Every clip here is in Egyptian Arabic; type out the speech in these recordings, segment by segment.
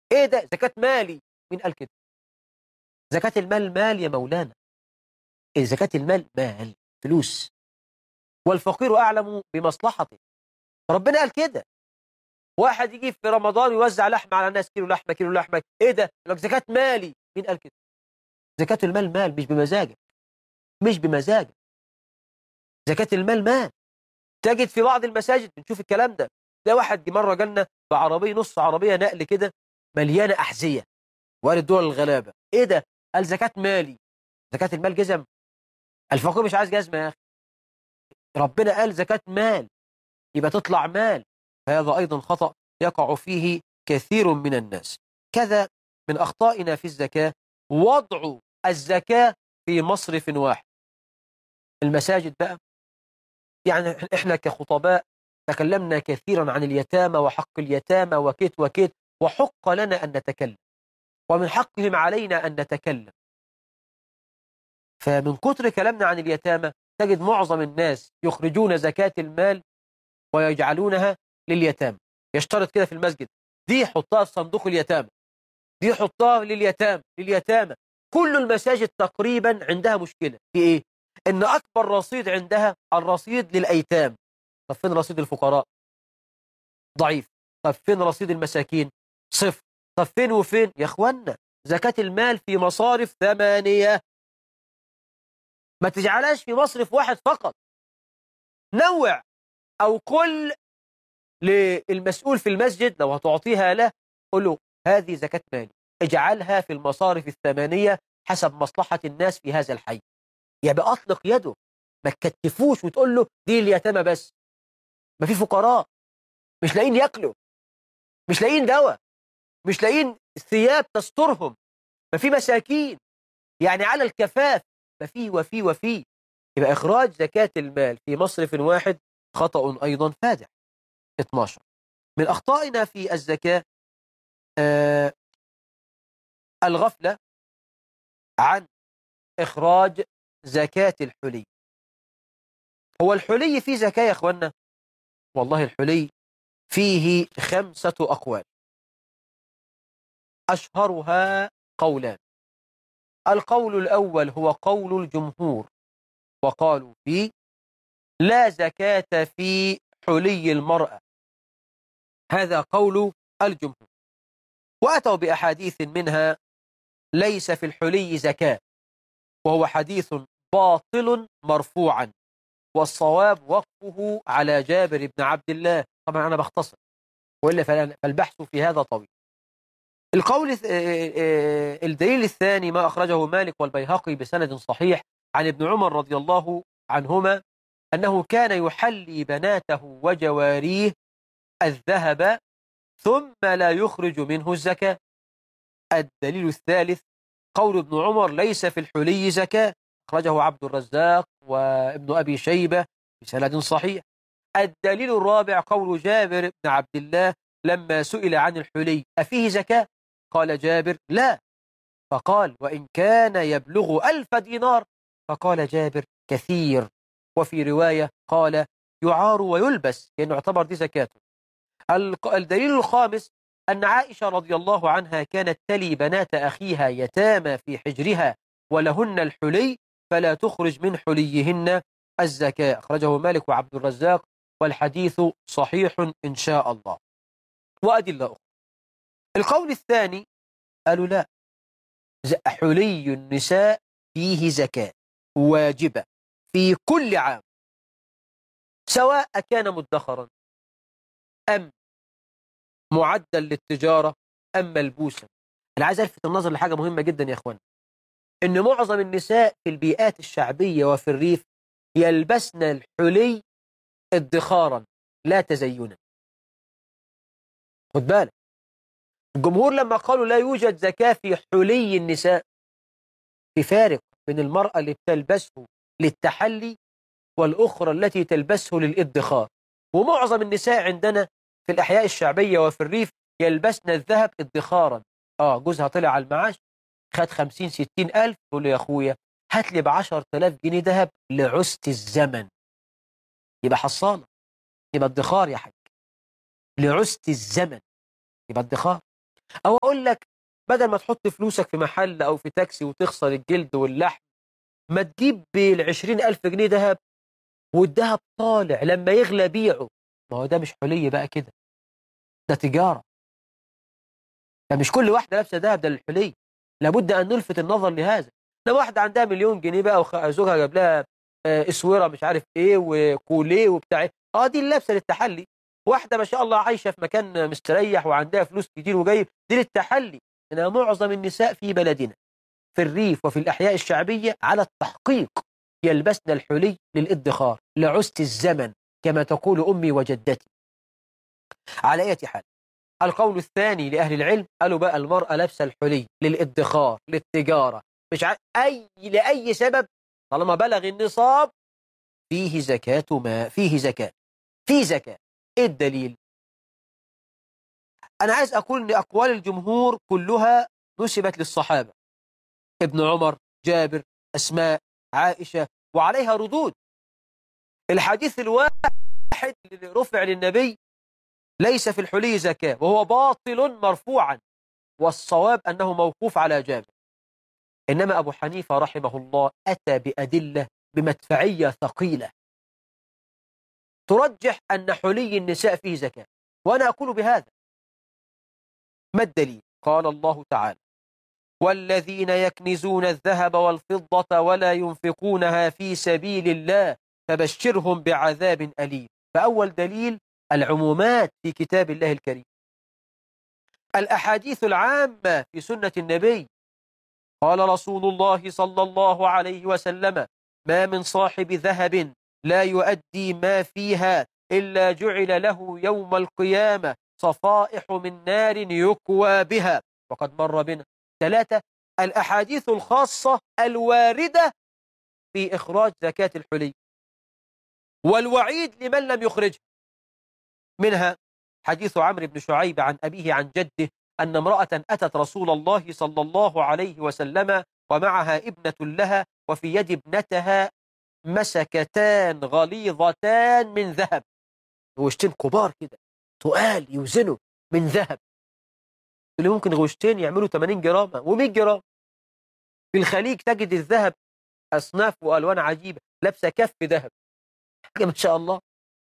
ايه ده زكاة مالي مين قال كده زكاة المال مال يا مولانا إيه زكاة المال مال فلوس والفقير أعلم بمصلحته ربنا قال كده واحد يجي في رمضان يوزع لحمة على الناس كيلو لحمة كيلو لحمة ايه ده لك زكاة مالي مين قال كده زكاة المال مال مش بمزاجك مش بمزاجك زكاة المال مال تجد في بعض المساجد بنشوف الكلام ده ده واحد مرة جالنا بعربية نص عربية نقل كده مليانة أحذية وقال دول الغلابة ايه ده قال زكاة مالي زكاة المال جزم الفقير مش عايز جزمة يا أخي ربنا قال زكاة مال يبقى تطلع مال فهذا أيضا خطأ يقع فيه كثير من الناس كذا من أخطائنا في الزكاة وضع الزكاة في مصرف واحد المساجد بقى يعني إحنا كخطباء تكلمنا كثيرا عن اليتامى وحق اليتامى وكيت وكيت وحق لنا أن نتكلم ومن حقهم علينا أن نتكلم فمن كتر كلامنا عن اليتامى تجد معظم الناس يخرجون زكاة المال ويجعلونها لليتامى يشترط كده في المسجد دي حطها في صندوق اليتامى دي حطها لليتامى لليتامى كل المساجد تقريبا عندها مشكلة في ايه ان اكبر رصيد عندها الرصيد للايتام طب فين رصيد الفقراء ضعيف طب فين رصيد المساكين صفر طب فين وفين يا اخوانا زكاة المال في مصارف ثمانية ما تجعلهاش في مصرف واحد فقط نوع او كل للمسؤول في المسجد لو هتعطيها له قل له هذه زكاة مالي اجعلها في المصارف الثمانية حسب مصلحة الناس في هذا الحي يبقى أطلق يده ما تكتفوش وتقول له دي اليتامى بس ما في فقراء مش لاقيين ياكلوا مش لاقيين دواء مش لاقيين ثياب تسترهم ما في مساكين يعني على الكفاف ما في وفي وفي يبقى إخراج زكاة المال في مصرف واحد خطأ أيضا فادح 12 من أخطائنا في الزكاة آه الغفلة عن إخراج زكاة الحلي هو الحلي فيه زكاة يا أخوانا والله الحلي فيه خمسة أقوال أشهرها قولان القول الأول هو قول الجمهور وقالوا فيه لا زكاة في حلي المرأة هذا قول الجمهور وأتوا بأحاديث منها ليس في الحلي زكاة وهو حديث باطل مرفوعا والصواب وقفه على جابر بن عبد الله طبعا أنا بختصر وإلا فالبحث في هذا طويل القول الدليل الثاني ما أخرجه مالك والبيهقي بسند صحيح عن ابن عمر رضي الله عنهما أنه كان يحلي بناته وجواريه الذهب ثم لا يخرج منه الزكاة الدليل الثالث قول ابن عمر ليس في الحلي زكاة أخرجه عبد الرزاق وابن أبي شيبة بسند صحيح الدليل الرابع قول جابر بن عبد الله لما سئل عن الحلي أفيه زكاة قال جابر لا فقال وإن كان يبلغ ألف دينار فقال جابر كثير وفي رواية قال يعار ويلبس لأنه يعتبر دي زكاته الدليل الخامس أن عائشة رضي الله عنها كانت تلي بنات أخيها يتامى في حجرها ولهن الحلي فلا تخرج من حليهن الزكاة أخرجه مالك وعبد الرزاق والحديث صحيح إن شاء الله وأدلة أخرى القول الثاني قالوا لا حلي النساء فيه زكاة واجبة في كل عام سواء كان مدخرا أم معدل للتجارة أم ملبوسا أنا عايز ألفت النظر لحاجة مهمة جدا يا أخوان إن معظم النساء في البيئات الشعبية وفي الريف يلبسن الحلي ادخارا لا تزينا خد بالك الجمهور لما قالوا لا يوجد زكاة في حلي النساء في فارق بين المرأة اللي بتلبسه للتحلي والأخرى التي تلبسه للادخار ومعظم النساء عندنا في الأحياء الشعبية وفي الريف يلبسن الذهب ادخارا آه جوزها طلع على المعاش خد خمسين ستين ألف تقول له يا أخويا هات لي بعشر تلاف جنيه ذهب لعست الزمن يبقى حصانة يبقى ادخار يا حاج لعست الزمن يبقى ادخار أو أقول لك بدل ما تحط فلوسك في محل أو في تاكسي وتخسر الجلد واللحم ما تجيب بالعشرين ألف جنيه ذهب والذهب طالع لما يغلى بيعه ما هو ده مش حلي بقى كده ده تجارة فمش كل واحدة لابسة ذهب ده للحلي لابد أن نلفت النظر لهذا لو واحدة عندها مليون جنيه بقى وزوجها جاب لها اسوره مش عارف ايه وكوليه وبتاع ايه اه دي اللبسه للتحلي واحده ما شاء الله عايشه في مكان مستريح وعندها فلوس كتير وجايب دي للتحلي انها معظم النساء في بلدنا في الريف وفي الاحياء الشعبيه على التحقيق يلبسن الحلي للادخار لعست الزمن كما تقول امي وجدتي على اي حال القول الثاني لاهل العلم قالوا بقى المراه لابسه الحلي للادخار للتجاره مش ع... اي لاي سبب طالما بلغ النصاب فيه زكاة ما فيه زكاة فيه زكاة ايه الدليل انا عايز اقول ان اقوال الجمهور كلها نسبت للصحابة ابن عمر جابر اسماء عائشة وعليها ردود الحديث الواحد اللي رفع للنبي ليس في الحلي زكاة وهو باطل مرفوعا والصواب أنه موقوف على جابر إنما أبو حنيفة رحمه الله أتى بأدلة بمدفعية ثقيلة ترجح أن حلي النساء فيه زكاة وأنا أقول بهذا ما الدليل؟ قال الله تعالى والذين يكنزون الذهب والفضة ولا ينفقونها في سبيل الله فبشرهم بعذاب أليم فأول دليل العمومات في كتاب الله الكريم الأحاديث العامة في سنة النبي قال رسول الله صلى الله عليه وسلم ما من صاحب ذهب لا يؤدي ما فيها إلا جعل له يوم القيامة صفائح من نار يكوى بها وقد مر بنا ثلاثة الأحاديث الخاصة الواردة في إخراج زكاة الحلي والوعيد لمن لم يخرجها منها حديث عمرو بن شعيب عن أبيه عن جده أن امرأة أتت رسول الله صلى الله عليه وسلم ومعها ابنة لها وفي يد ابنتها مسكتان غليظتان من ذهب غوشتين كبار كده تقال يوزنوا من ذهب اللي ممكن غوشتين يعملوا 80 جرام و100 جرام في الخليج تجد الذهب أصناف وألوان عجيبة لابسة كف ذهب حاجة ما شاء الله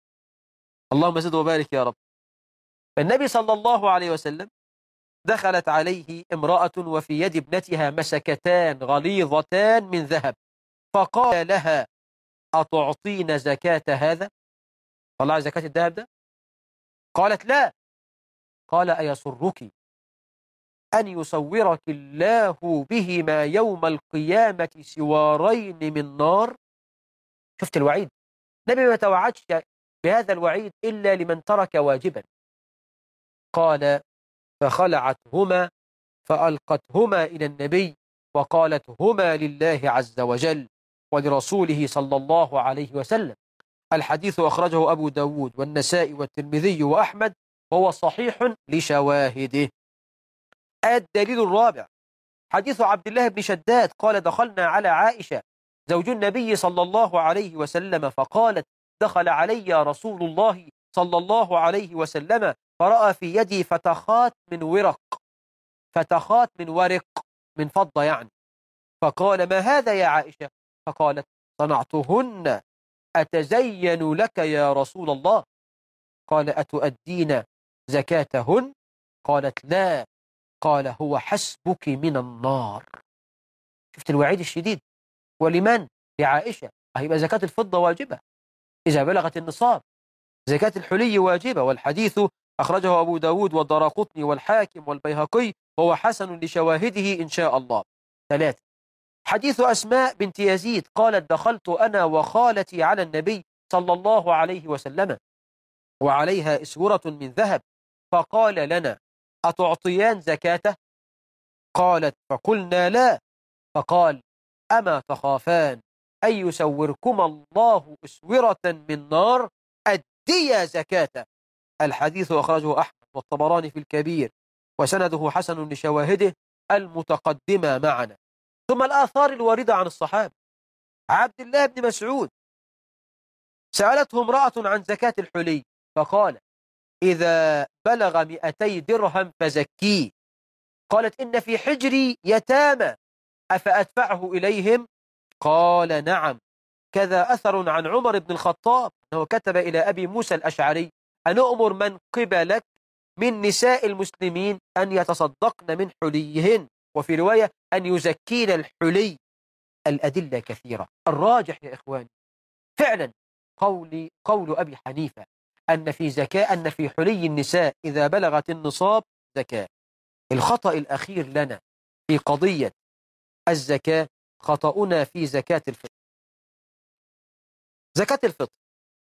اللهم زد وبارك يا رب فالنبي صلى الله عليه وسلم دخلت عليه امرأة وفي يد ابنتها مسكتان غليظتان من ذهب فقال لها أتعطين زكاة هذا طلع زكاة الذهب ده قالت لا قال أيسرك أن يصورك الله بهما يوم القيامة سوارين من نار شفت الوعيد النبي ما توعدش بهذا الوعيد إلا لمن ترك واجبا قال فخلعتهما فألقتهما إلى النبي وقالت هما لله عز وجل ولرسوله صلى الله عليه وسلم الحديث أخرجه أبو داود والنسائي والترمذي وأحمد وهو صحيح لشواهده الدليل الرابع حديث عبد الله بن شداد قال دخلنا على عائشة زوج النبي صلى الله عليه وسلم فقالت دخل علي رسول الله صلى الله عليه وسلم فرأى في يدي فتخات من ورق فتخات من ورق من فضة يعني فقال ما هذا يا عائشة فقالت صنعتهن أتزين لك يا رسول الله قال أتؤدين زكاتهن قالت لا قال هو حسبك من النار شفت الوعيد الشديد ولمن لعائشة هيبقى زكاة الفضة واجبة إذا بلغت النصاب زكاة الحلي واجبة والحديث أخرجه أبو داود والدراقطني والحاكم والبيهقي وهو حسن لشواهده إن شاء الله ثلاثة حديث أسماء بنت يزيد قالت دخلت أنا وخالتي على النبي صلى الله عليه وسلم وعليها إسورة من ذهب فقال لنا أتعطيان زكاته قالت فقلنا لا فقال أما تخافان أن يسوركما الله أسورة من نار أديا زكاته الحديث أخرجه أحمد والطبراني في الكبير وسنده حسن لشواهده المتقدمة معنا ثم الآثار الواردة عن الصحابة عبد الله بن مسعود سألته امرأة عن زكاة الحلي فقال إذا بلغ مئتي درهم فزكيه قالت إن في حجري يتامى أفأدفعه إليهم قال نعم كذا أثر عن عمر بن الخطاب أنه كتب إلى أبي موسى الأشعري أن أؤمر من قبلك من نساء المسلمين أن يتصدقن من حليهن وفي رواية أن يزكين الحلي الأدلة كثيرة الراجح يا إخواني فعلا قول, قول أبي حنيفة أن في زكاة أن في حلي النساء إذا بلغت النصاب زكاة الخطأ الأخير لنا في قضية الزكاة خطأنا في زكاة الفطر زكاة الفطر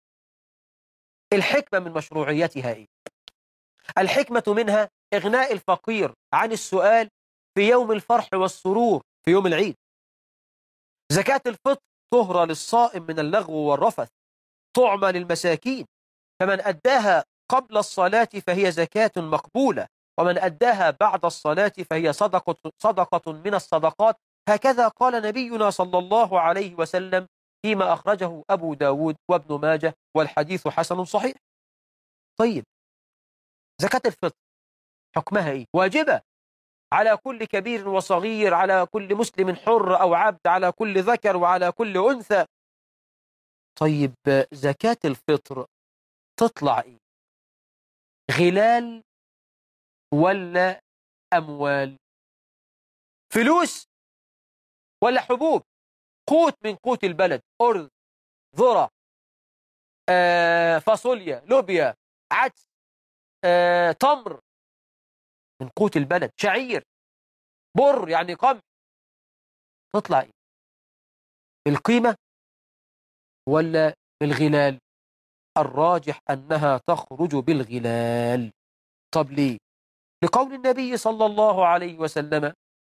الحكمة من مشروعيتها إيه؟ الحكمة منها إغناء الفقير عن السؤال في يوم الفرح والسرور في يوم العيد زكاة الفطر طهرة للصائم من اللغو والرفث طعمة للمساكين فمن أداها قبل الصلاة فهي زكاة مقبولة ومن أداها بعد الصلاة فهي صدقة, صدقة من الصدقات هكذا قال نبينا صلى الله عليه وسلم فيما أخرجه أبو داود وابن ماجه والحديث حسن صحيح طيب زكاة الفطر حكمها إيه؟ واجبة على كل كبير وصغير على كل مسلم حر أو عبد على كل ذكر وعلى كل أنثى طيب زكاة الفطر تطلع إيه؟ غلال ولا أموال فلوس ولا حبوب قوت من قوت البلد أرز ذرة آه، فاصوليا لوبيا عدس آه، تمر من قوت البلد شعير بر يعني قمح تطلع ايه القيمة ولا بالغلال الراجح أنها تخرج بالغلال طب ليه لقول النبي صلى الله عليه وسلم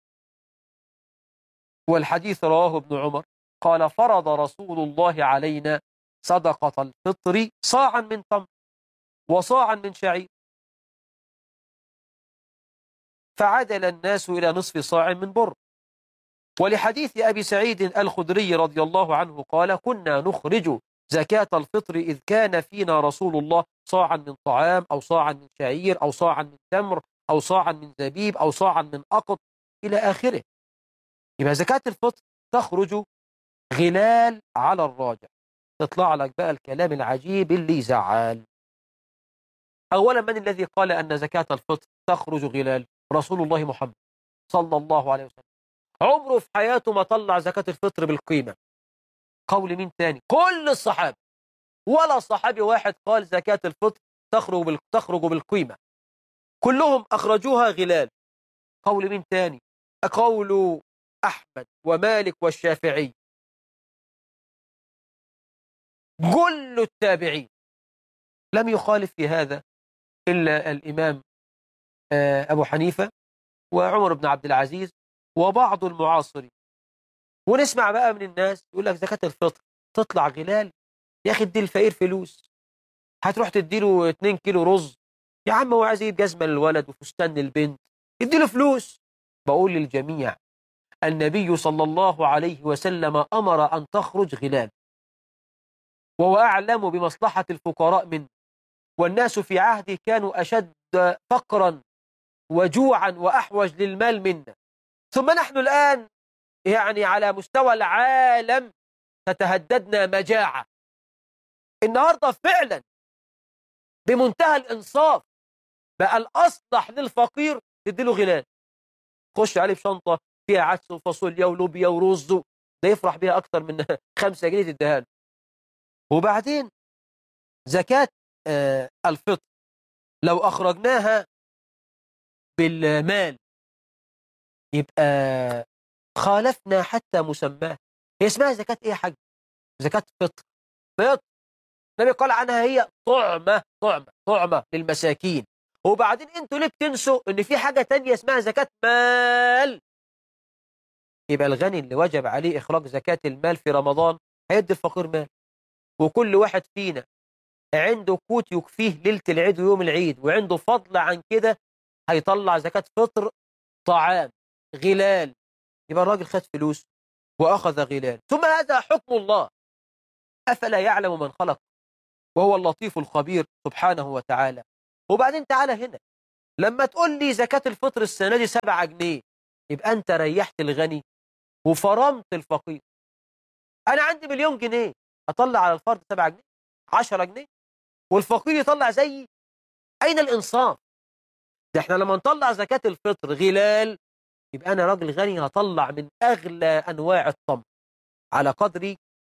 والحديث رواه ابن عمر قال فرض رسول الله علينا صدقة الفطر صاعا من تمر وصاعا من شعير فعدل الناس إلى نصف صاع من بر ولحديث أبي سعيد الخدري رضي الله عنه قال كنا نخرج زكاة الفطر إذ كان فينا رسول الله صاعا من طعام أو صاعا من شعير أو صاعا من تمر أو صاعا من زبيب أو صاعا من أقط إلى آخره يبقى زكاة الفطر تخرج غلال على الراجع تطلع لك بقى الكلام العجيب اللي يزعل أولا من الذي قال أن زكاة الفطر تخرج غلال رسول الله محمد صلى الله عليه وسلم عمره في حياته ما طلع زكاة الفطر بالقيمة قول مين تاني كل الصحابة ولا صحابي واحد قال زكاة الفطر تخرج بال... تخرج بالقيمة كلهم أخرجوها غلال قول مين تاني قول أحمد ومالك والشافعي كل التابعين لم يخالف في هذا إلا الإمام أبو حنيفة وعمر بن عبد العزيز وبعض المعاصرين ونسمع بقى من الناس يقول لك زكاة الفطر تطلع غلال يا أخي ادي الفقير فلوس هتروح تديله 2 كيلو رز يا عم هو عايز يجيب جزمة للولد وفستان للبنت اديله فلوس بقول للجميع النبي صلى الله عليه وسلم أمر أن تخرج غلال وهو أعلم بمصلحة الفقراء منه والناس في عهده كانوا أشد فقرا وجوعا وأحوج للمال منا ثم نحن الآن يعني على مستوى العالم تتهددنا مجاعة النهاردة فعلا بمنتهى الإنصاف بقى الأصلح للفقير تديله غلال خش عليه بشنطة فيها عدس وفاصوليا ولوبيا ورز ده يفرح بيها أكتر من خمسة جنيه تديها وبعدين زكاة آه الفطر لو أخرجناها بالمال يبقى خالفنا حتى مسماه هي اسمها زكاة ايه يا حاج زكاة فطر فطر النبي قال عنها هي طعمة طعمة طعمة للمساكين وبعدين انتوا ليه بتنسوا ان في حاجة تانية اسمها زكاة مال يبقى الغني اللي وجب عليه اخراج زكاة المال في رمضان هيدي الفقير مال وكل واحد فينا عنده قوت يكفيه ليلة العيد ويوم العيد وعنده فضل عن كده هيطلع زكاة فطر طعام غلال يبقى الراجل خد فلوس وأخذ غلال ثم هذا حكم الله أفلا يعلم من خلق وهو اللطيف الخبير سبحانه وتعالى وبعدين تعالى هنا لما تقول لي زكاة الفطر السنة دي 7 جنيه يبقى أنت ريحت الغني وفرمت الفقير أنا عندي مليون جنيه أطلع على الفرد 7 جنيه 10 جنيه والفقير يطلع زيي أين الإنصاف ده احنا لما نطلع زكاة الفطر غلال يبقى أنا راجل غني هطلع من أغلى أنواع الطمر على قدر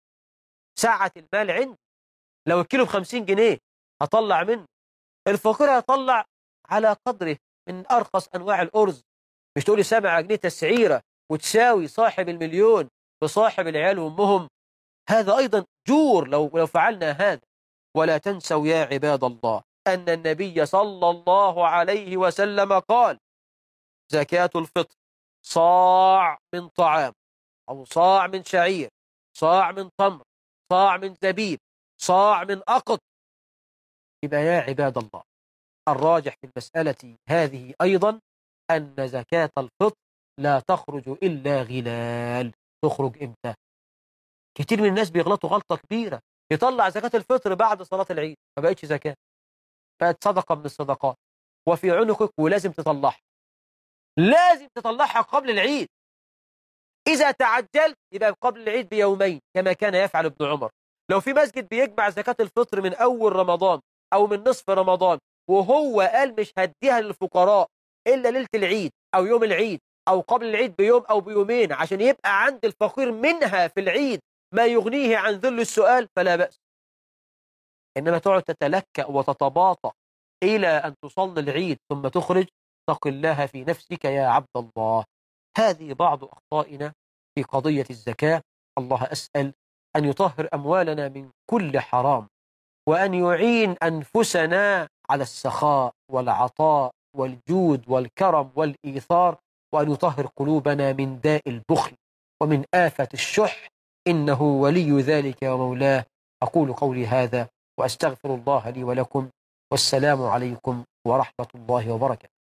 ساعة المال عندي لو الكيلو بخمسين جنيه هطلع منه الفقير هيطلع على قدره من أرخص أنواع الأرز مش تقولي سبعة جنيه تسعيرة وتساوي صاحب المليون بصاحب العيال وأمهم هذا أيضا جور لو, لو فعلنا هذا ولا تنسوا يا عباد الله أن النبي صلى الله عليه وسلم قال زكاة الفطر صاع من طعام أو صاع من شعير صاع من تمر صاع من زبيب صاع من أقط يبقى يا عباد الله الراجح في المسألة هذه أيضا أن زكاة الفطر لا تخرج إلا غلال تخرج إمتى كتير من الناس بيغلطوا غلطة كبيرة يطلع زكاة الفطر بعد صلاة العيد ما بقتش زكاة بقت صدقة من الصدقات وفي عنقك ولازم تطلعها لازم تطلعها قبل العيد إذا تعجلت يبقى قبل العيد بيومين كما كان يفعل ابن عمر لو في مسجد بيجمع زكاة الفطر من أول رمضان أو من نصف رمضان وهو قال مش هديها للفقراء إلا ليلة العيد أو يوم العيد أو قبل العيد بيوم أو بيومين عشان يبقى عند الفقير منها في العيد ما يغنيه عن ذل السؤال فلا بأس إنما تقعد تتلكأ وتتباطأ إلى أن تصلي العيد ثم تخرج تق الله في نفسك يا عبد الله هذه بعض أخطائنا في قضية الزكاة الله أسأل أن يطهر أموالنا من كل حرام وأن يعين أنفسنا على السخاء والعطاء والجود والكرم والإيثار وأن يطهر قلوبنا من داء البخل ومن آفة الشح إنه ولي ذلك ومولاه أقول قولي هذا وأستغفر الله لي ولكم والسلام عليكم ورحمة الله وبركاته